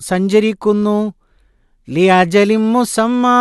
സഞ്ചരിക്കുന്നു ലി അജലിം മുസമ്മാ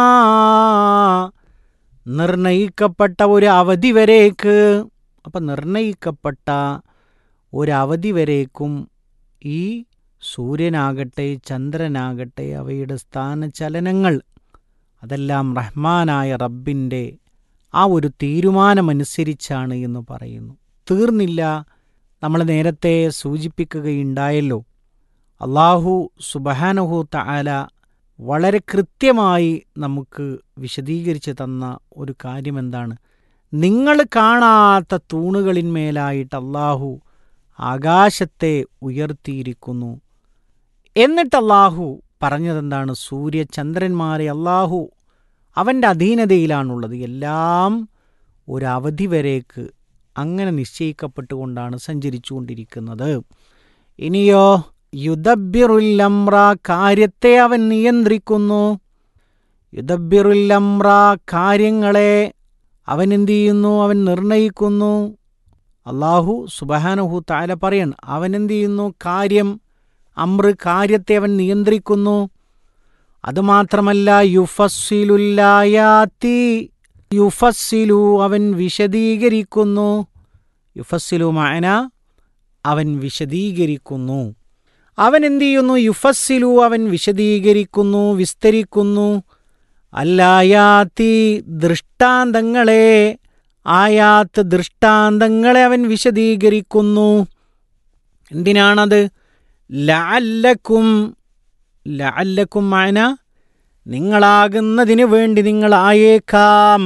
നിർണയിക്കപ്പെട്ട ഒരു അവധി വരേക്ക് അപ്പം നിർണയിക്കപ്പെട്ട ഒരു അവധി വരേക്കും ഈ സൂര്യനാകട്ടെ ചന്ദ്രനാകട്ടെ അവയുടെ സ്ഥാനചലനങ്ങൾ അതെല്ലാം റഹ്മാനായ റബ്ബിൻ്റെ ആ ഒരു തീരുമാനമനുസരിച്ചാണ് എന്ന് പറയുന്നു തീർന്നില്ല നമ്മൾ നേരത്തെ സൂചിപ്പിക്കുകയുണ്ടായല്ലോ അള്ളാഹു സുബഹാനഹു തആല വളരെ കൃത്യമായി നമുക്ക് വിശദീകരിച്ച് തന്ന ഒരു കാര്യം എന്താണ് നിങ്ങൾ കാണാത്ത തൂണുകളിന്മേലായിട്ട് അള്ളാഹു ആകാശത്തെ ഉയർത്തിയിരിക്കുന്നു എന്നിട്ട് അള്ളാഹു പറഞ്ഞതെന്താണ് സൂര്യചന്ദ്രന്മാരെ അള്ളാഹു അവൻ്റെ അധീനതയിലാണുള്ളത് എല്ലാം ഒരു അവധി വരേക്ക് അങ്ങനെ നിശ്ചയിക്കപ്പെട്ടുകൊണ്ടാണ് സഞ്ചരിച്ചുകൊണ്ടിരിക്കുന്നത് ഇനിയോ യുദബിറുല്ലംറ കാര്യത്തെ അവൻ നിയന്ത്രിക്കുന്നു യുദബിറുല്ലംറ കാര്യങ്ങളെ അവൻ എന്തു ചെയ്യുന്നു അവൻ നിർണയിക്കുന്നു അള്ളാഹു സുബഹാനഹു താല പറയൺ അവൻ എന്തു ചെയ്യുന്നു കാര്യം അമ്ര കാര്യത്തെ അവൻ നിയന്ത്രിക്കുന്നു അതുമാത്രമല്ല യുഫസ്സിലുല്ലായാത്തി യുഫസ്സിലു അവൻ വിശദീകരിക്കുന്നു യുഫസ്സിലു മാന അവൻ വിശദീകരിക്കുന്നു അവൻ എന്തു ചെയ്യുന്നു യുഫസ്സിലു അവൻ വിശദീകരിക്കുന്നു വിസ്തരിക്കുന്നു അല്ലായാത്തി ദൃഷ്ടാന്തങ്ങളെ ആയാത്ത് ദൃഷ്ടാന്തങ്ങളെ അവൻ വിശദീകരിക്കുന്നു എന്തിനാണത് ലഅല്ലക്കും ലഅല്ലക്കും മാന നിങ്ങളാകുന്നതിന് വേണ്ടി നിങ്ങളായേക്കാം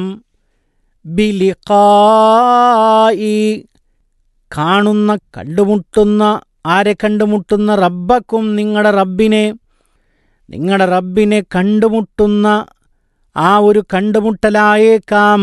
ബിലിഖായി കാണുന്ന കണ്ടുമുട്ടുന്ന ആരെ കണ്ടുമുട്ടുന്ന റബ്ബക്കും നിങ്ങളുടെ റബ്ബിനെ നിങ്ങളുടെ റബ്ബിനെ കണ്ടുമുട്ടുന്ന ആ ഒരു കണ്ടുമുട്ടലായേക്കാം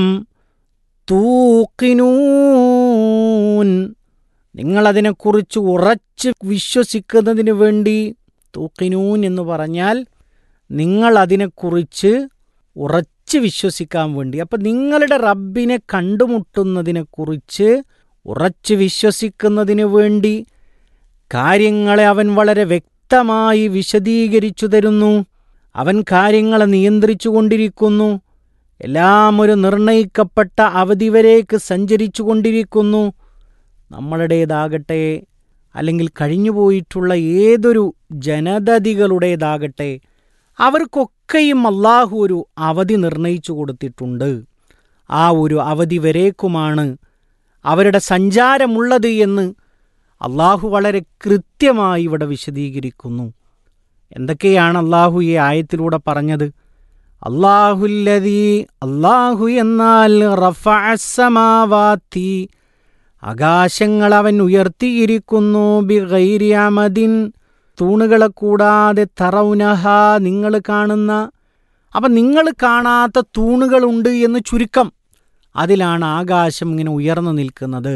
തൂക്കിനൂൻ നിങ്ങളതിനെക്കുറിച്ച് ഉറച്ച് വിശ്വസിക്കുന്നതിന് വേണ്ടി തൂക്കിനൂൻ എന്ന് പറഞ്ഞാൽ നിങ്ങൾ അതിനെക്കുറിച്ച് ഉറച്ച് വിശ്വസിക്കാൻ വേണ്ടി അപ്പം നിങ്ങളുടെ റബ്ബിനെ കണ്ടുമുട്ടുന്നതിനെക്കുറിച്ച് ഉറച്ച് വിശ്വസിക്കുന്നതിന് വേണ്ടി കാര്യങ്ങളെ അവൻ വളരെ വ്യക്തമായി വിശദീകരിച്ചു തരുന്നു അവൻ കാര്യങ്ങളെ നിയന്ത്രിച്ചു കൊണ്ടിരിക്കുന്നു എല്ലാം ഒരു നിർണയിക്കപ്പെട്ട അവധി വരേക്ക് സഞ്ചരിച്ചു കൊണ്ടിരിക്കുന്നു നമ്മളുടേതാകട്ടെ അല്ലെങ്കിൽ കഴിഞ്ഞുപോയിട്ടുള്ള ഏതൊരു ജനതതികളുടേതാകട്ടെ അവർക്കൊക്കെയും അള്ളാഹു ഒരു അവധി നിർണയിച്ചു കൊടുത്തിട്ടുണ്ട് ആ ഒരു അവധി വരേക്കുമാണ് അവരുടെ സഞ്ചാരമുള്ളത് എന്ന് അള്ളാഹു വളരെ കൃത്യമായി ഇവിടെ വിശദീകരിക്കുന്നു എന്തൊക്കെയാണ് അള്ളാഹു ഈ ആയത്തിലൂടെ പറഞ്ഞത് അള്ളാഹുല്ലതി അള്ളാഹു എന്നാൽ റഫഅസ്സമാവാത്തി ആകാശങ്ങൾ അവൻ ഉയർത്തിയിരിക്കുന്നു ബി ഗൈരിയാമദിൻ തൂണുകളെ കൂടാതെ തറൗനഹ നിങ്ങൾ കാണുന്ന അപ്പം നിങ്ങൾ കാണാത്ത തൂണുകളുണ്ട് എന്ന് ചുരുക്കം അതിലാണ് ആകാശം ഇങ്ങനെ ഉയർന്നു നിൽക്കുന്നത്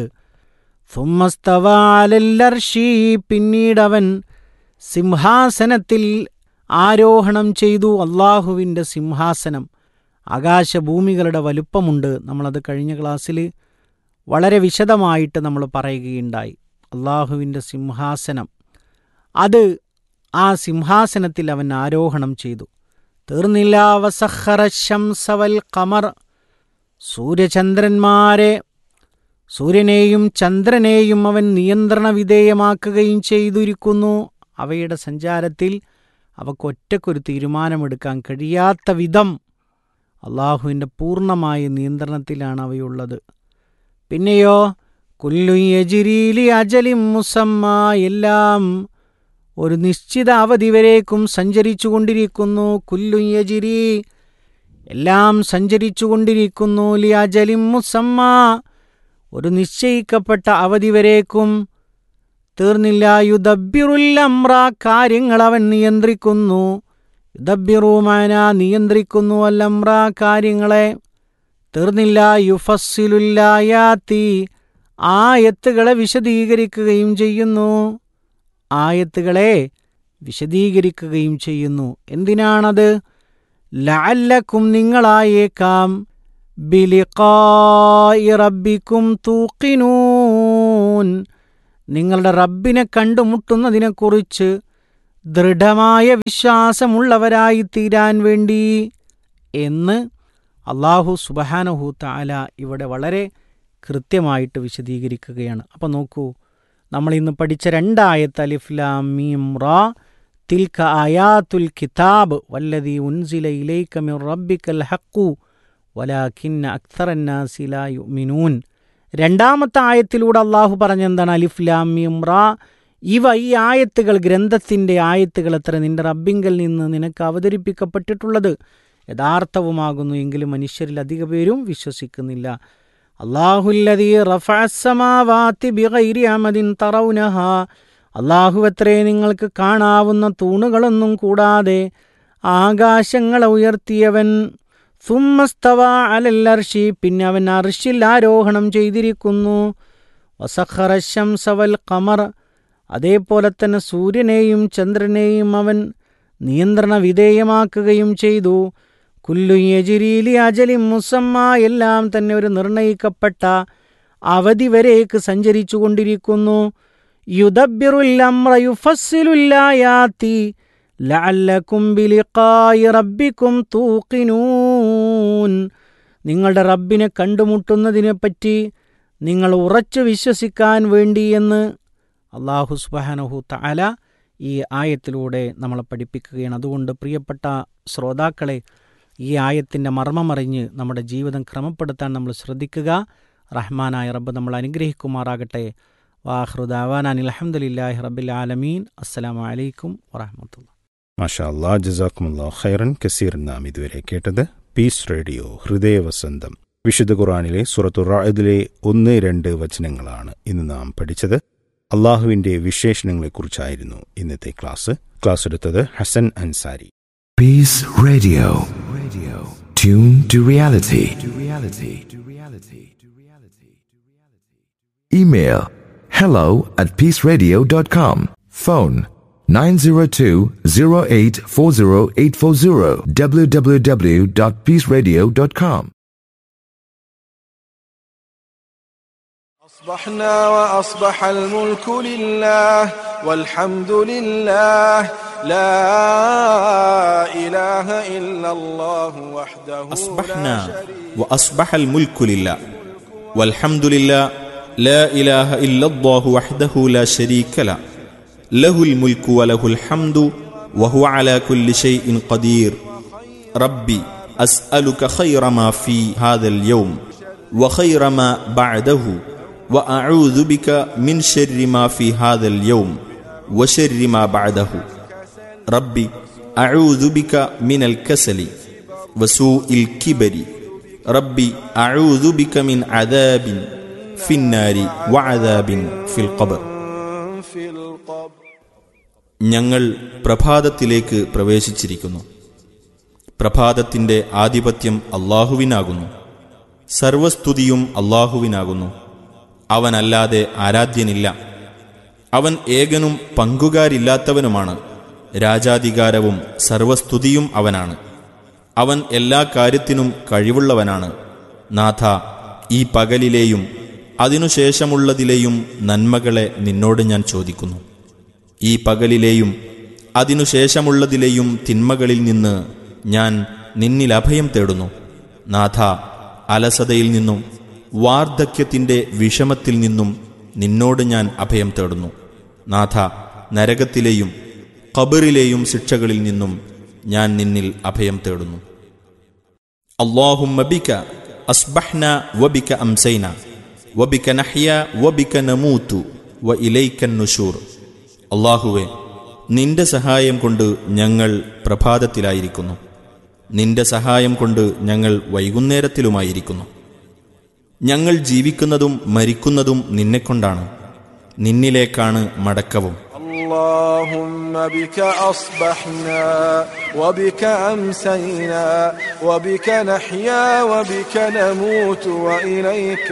സുമ്മസ്തവാലല്ലർഷി പിന്നീടവൻ സിംഹാസനത്തിൽ ആരോഹണം ചെയ്തു അള്ളാഹുവിൻ്റെ സിംഹാസനം ആകാശഭൂമികളുടെ വലുപ്പമുണ്ട് നമ്മളത് കഴിഞ്ഞ ക്ലാസ്സിൽ വളരെ വിശദമായിട്ട് നമ്മൾ പറയുകയുണ്ടായി അള്ളാഹുവിൻ്റെ സിംഹാസനം അത് ആ സിംഹാസനത്തിൽ അവൻ ആരോഹണം ചെയ്തു തീർന്നില്ല വസഹറ ശംസവൽ കമർ സൂര്യചന്ദ്രന്മാരെ സൂര്യനെയും ചന്ദ്രനെയും അവൻ നിയന്ത്രണ വിധേയമാക്കുകയും ചെയ്തിരിക്കുന്നു അവയുടെ സഞ്ചാരത്തിൽ അവക്കൊറ്റക്കൊരു തീരുമാനമെടുക്കാൻ കഴിയാത്ത വിധം അള്ളാഹുവിൻ്റെ പൂർണ്ണമായ നിയന്ത്രണത്തിലാണ് അവയുള്ളത് പിന്നെയോ കുല്ലു യജിരീലി അജലിം മുസമ്മ എല്ലാം ഒരു നിശ്ചിത അവധി വരേക്കും സഞ്ചരിച്ചു കൊണ്ടിരിക്കുന്നു കുല്ലു യജിരി എല്ലാം സഞ്ചരിച്ചു കൊണ്ടിരിക്കുന്നു ലി അജലിം മുസമ്മ ഒരു നിശ്ചയിക്കപ്പെട്ട അവധി വരേക്കും തീർന്നില്ല യുദബിറുല്ലംറ കാര്യങ്ങൾ അവൻ നിയന്ത്രിക്കുന്നു യുദബിറുമാന നിയന്ത്രിക്കുന്നു അല്ലംറ കാര്യങ്ങളെ തീർന്നില്ല യുഫസ്സിലുല്ലായാത്തി ആയത്തുകളെ വിശദീകരിക്കുകയും ചെയ്യുന്നു ആയത്തുകളെ വിശദീകരിക്കുകയും ചെയ്യുന്നു എന്തിനാണത് ലഅല്ലക്കും നിങ്ങളായേക്കാം ബിലിഖായി റബ്ബിക്കും തൂക്കിനൂൻ നിങ്ങളുടെ റബ്ബിനെ കണ്ടുമുട്ടുന്നതിനെക്കുറിച്ച് ദൃഢമായ വിശ്വാസമുള്ളവരായി തീരാൻ വേണ്ടി എന്ന് അള്ളാഹു സുബഹാനഹു താല ഇവിടെ വളരെ കൃത്യമായിട്ട് വിശദീകരിക്കുകയാണ് അപ്പോൾ നോക്കൂ നമ്മൾ ഇന്ന് പഠിച്ച രണ്ടായത്ത് അലിഫ്ലാം മീം റാ തിൽക ആയാത്തുൽ കിതാബ് വല്ലതി ഉൻസില ഇലൈക മിർ റബ്ബിക്കൽ ഹഖു വലാഖിന്ന അക്തറന്നാസി ലാ യുമിനൂൻ രണ്ടാമത്തെ ആയത്തിലൂടെ അള്ളാഹു പറഞ്ഞെന്താണ് അലിഫ്ലാം മീം റാ ഇവ ഈ ആയത്തുകൾ ഗ്രന്ഥത്തിൻ്റെ ആയത്തുകൾ എത്ര നിന്റെ റബ്ബിങ്കൽ നിന്ന് നിനക്ക് അവതരിപ്പിക്കപ്പെട്ടിട്ടുള്ളത് യഥാർത്ഥവുമാകുന്നു എങ്കിലും മനുഷ്യരിൽ അധിക പേരും വിശ്വസിക്കുന്നില്ല അള്ളാഹുല്ലതി റഫഅസ്സമാവാത്തി ബിഗൈരി അമദിൻ തറൗനഹ അള്ളാഹു എത്രേ നിങ്ങൾക്ക് കാണാവുന്ന തൂണുകളൊന്നും കൂടാതെ ആകാശങ്ങളെ ഉയർത്തിയവൻ സുമ്മസ്തവ അലല്ലർഷി പിന്നെ അവൻ അർഷിൽ ആരോഹണം ചെയ്തിരിക്കുന്നു വസഖറശം സവൽ കമർ അതേപോലെ തന്നെ സൂര്യനെയും ചന്ദ്രനെയും അവൻ നിയന്ത്രണ വിധേയമാക്കുകയും ചെയ്തു കുല്ലു യജിരീലി അജലി മുസമ്മ എല്ലാം തന്നെ ഒരു നിർണയിക്കപ്പെട്ട അവധി വരേക്ക് സഞ്ചരിച്ചു കൊണ്ടിരിക്കുന്നു യുദബിറുല്ലമ്രയുഫസ്സിലുല്ലായാത്തി ലഅല്ലക്കും ബിലിഖായി റബ്ബിക്കും തൂക്കിനൂൻ നിങ്ങളുടെ റബ്ബിനെ കണ്ടുമുട്ടുന്നതിനെപ്പറ്റി നിങ്ങൾ ഉറച്ചു വിശ്വസിക്കാൻ വേണ്ടിയെന്ന് അള്ളാഹു സുബാനഹു തഅല ഈ ആയത്തിലൂടെ നമ്മളെ പഠിപ്പിക്കുകയാണ് അതുകൊണ്ട് പ്രിയപ്പെട്ട ശ്രോതാക്കളെ ഈ ആയത്തിൻ്റെ മർമ്മമറിഞ്ഞ് നമ്മുടെ ജീവിതം ക്രമപ്പെടുത്താൻ നമ്മൾ ശ്രദ്ധിക്കുക റഹ്മാനായ റബ്ബ് നമ്മൾ അനുഗ്രഹിക്കുമാറാകട്ടെ വാഹൃദാവാൻ അലഹമുല്ലാഹി റബ്ബിൽ ആലമീൻ അസ്സലാമു അലൈക്കും വറഹമത്തുള്ള മാഷാ അല്ലാ ജസാക്കുമുല്ലാ ഖൈറൻ കസീർ നാം ഇതുവരെ കേട്ടത് പീസ് റേഡിയോ ഹൃദയവസന്തം വിശുദ്ധ ഖുറാനിലെ സുറത്തു റായതിലെ ഒന്ന് രണ്ട് വചനങ്ങളാണ് ഇന്ന് നാം പഠിച്ചത് അള്ളാഹുവിന്റെ വിശേഷണങ്ങളെക്കുറിച്ചായിരുന്നു ഇന്നത്തെ ക്ലാസ് ക്ലാസ് എടുത്തത് Hasan Ansari Peace Radio. Radio. Tune to reality. To reality. To reality. To reality. Email hello at peaceradio.com. Phone 902-0840840 www.peaceradio.com. أصبحنا وأصبح الملك لله والحمد لله لا إله إلا الله وحده أصبحنا لا شريك وأصبح الملك لله والحمد لله لا إله إلا الله وحده لا شريك له له الملك وله الحمد وهو على كل شيء قدير ربي أسألك خير ما في هذا اليوم وخير ما بعده وأعوذ بك من شر ما في هذا اليوم وشر ما بعده ربي أعوذ بك من الكسل وسوء الكبر ربي أعوذ بك من عذاب في النار وعذاب في القبر في القبر ഞങ്ങൾ പ്രഭാതത്തിലേക്ക് പ്രവേശിച്ചിരിക്കുന്നു പ്രഭാതത്തിൻ്റെ ആധിപത്യം അള്ളാഹുവിനാകുന്നു സർവസ്തുതിയും അള്ളാഹുവിനാകുന്നു അവനല്ലാതെ ആരാധ്യനില്ല അവൻ ഏകനും പങ്കുകാരില്ലാത്തവനുമാണ് രാജാധികാരവും സർവസ്തുതിയും അവനാണ് അവൻ എല്ലാ കാര്യത്തിനും കഴിവുള്ളവനാണ് നാഥ ഈ പകലിലെയും അതിനുശേഷമുള്ളതിലെയും നന്മകളെ നിന്നോട് ഞാൻ ചോദിക്കുന്നു ഈ പകലിലെയും അതിനുശേഷമുള്ളതിലെയും തിന്മകളിൽ നിന്ന് ഞാൻ നിന്നിൽ അഭയം തേടുന്നു നാഥ അലസതയിൽ നിന്നും വാർദ്ധക്യത്തിൻ്റെ വിഷമത്തിൽ നിന്നും നിന്നോട് ഞാൻ അഭയം തേടുന്നു നാഥ നരകത്തിലെയും ഖബറിലെയും ശിക്ഷകളിൽ നിന്നും ഞാൻ നിന്നിൽ അഭയം തേടുന്നു اللهم بك أصبحنا وبك أمسينا وبك نحيا وبك نموت وإليك النشور അള്ളാഹുവെ നിന്റെ സഹായം കൊണ്ട് ഞങ്ങൾ പ്രഭാതത്തിലായിരിക്കുന്നു നിന്റെ സഹായം കൊണ്ട് ഞങ്ങൾ വൈകുന്നേരത്തിലുമായിരിക്കുന്നു ഞങ്ങൾ ജീവിക്കുന്നതും മരിക്കുന്നതും നിന്നെക്കൊണ്ടാണ് നിന്നിലേക്കാണ് മടക്കവും اللهم بك أصبحنا وبك أمسينا وبك نحيا وبك نموت وإليك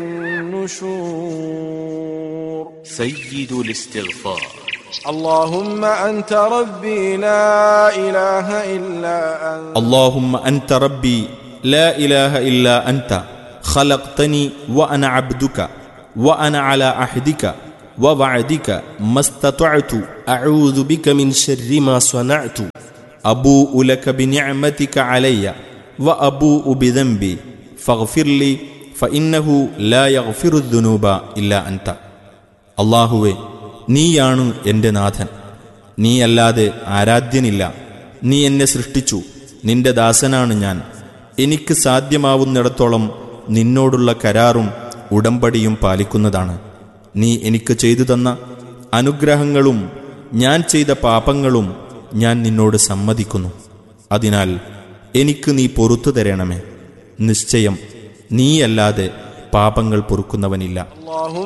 النشور سيد الاستغفار اللهم أنت ربي لا إله إلا أنت اللهم أنت ربي لا إله إلا أنت خلقتني وأنا عبدك وأنا على عهدك ووعدك ما استطعت أعوذ بك من شر ما صنعت أبوء لك بنعمتك علي وأبوء بذنبي فاغفر لي فإنه لا يغفر الذنوب إلا أنت അള്ളാഹുവെ നീയാണ് എൻ്റെ നാഥൻ നീയല്ലാതെ ആരാധ്യനില്ല നീ എന്നെ സൃഷ്ടിച്ചു നിന്റെ ദാസനാണ് ഞാൻ എനിക്ക് സാധ്യമാവുന്നിടത്തോളം നിന്നോടുള്ള കരാറും ഉടമ്പടിയും പാലിക്കുന്നതാണ് നീ എനിക്ക് ചെയ്തു തന്ന അനുഗ്രഹങ്ങളും ഞാൻ ചെയ്ത പാപങ്ങളും ഞാൻ നിന്നോട് സമ്മതിക്കുന്നു അതിനാൽ എനിക്ക് നീ പൊറത്തു തരണമേ നിശ്ചയം നീയല്ലാതെ പാപങ്ങൾ പൊറുക്കുന്നവനില്ല اللهم